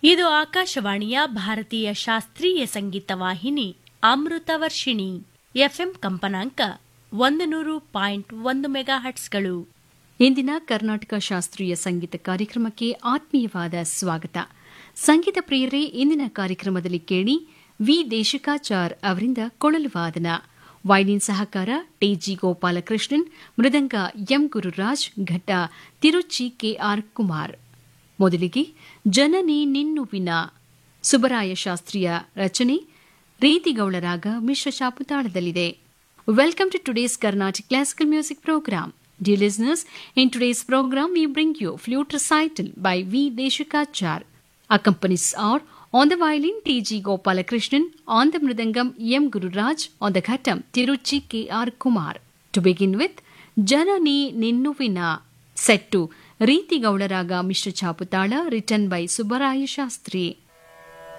ಇದು ಆಕಾಶವಾಣಿಯ ಭಾರತೀಯ ಶಾಸ್ತ್ರೀಯ ಸಂಗೀತ ವಾಹಿನಿ ಅಮೃತ ವರ್ಷಿಣಿ ಎಫ್ಎಂ ಕಂಪನಾಂಕ ಒಂದು ನೂರು ಪಾಯಿಂಟ್ ಒಂದು ಮೆಗಾ ಹಟ್ಸ್ಗಳು ಇಂದಿನ ಕರ್ನಾಟಕ ಶಾಸ್ತ್ರೀಯ ಸಂಗೀತ ಕಾರ್ಯಕ್ರಮಕ್ಕೆ ಆತ್ಮೀಯವಾದ ಸ್ವಾಗತ ಸಂಗೀತ ಪ್ರಿಯರೇ ಇಂದಿನ ಕಾರ್ಯಕ್ರಮದಲ್ಲಿ ಕೇಳಿ ವಿ ದೇಶಿಕಾಚಾರ್ ಅವರಿಂದ ಕೊಳಲು ವಾದನ ವೈಲಿನ್ ಸಹಕಾರ ಟಿಜಿ ಗೋಪಾಲಕೃಷ್ಣನ್ ಮೃದಂಗ ಎಂ ಗುರುರಾಜ್ ಘಟ್ಟ ತಿರುಚಿ ಕೆಆರ್ ಕುಮಾರ್ ಮೊದಲಿಗೆ ಜನನಿ ನಿನ್ನುವಿನ ಸುಬರಾಯ ಶಾಸ್ತ್ರೀಯ ರಚನೆ ರೀತಿಗೌಳರಾಗ ಮಿಶ್ರ ಚಾಪುತಾಳದಲ್ಲಿದೆ welcome to today's Carnatic classical music programme Dear listeners, in today's program we bring you flute recital by V. Deshikachar. Accompanies are on the violin T.G. Gopalakrishnan, on the mridangam M. Gururaj, on the ghatam Tiruchi K.R. Kumar. To begin with, Janani Ninnuvina, set to Riti Gaudaraga Mishra Chaputala, written by Subbaraya Shastri.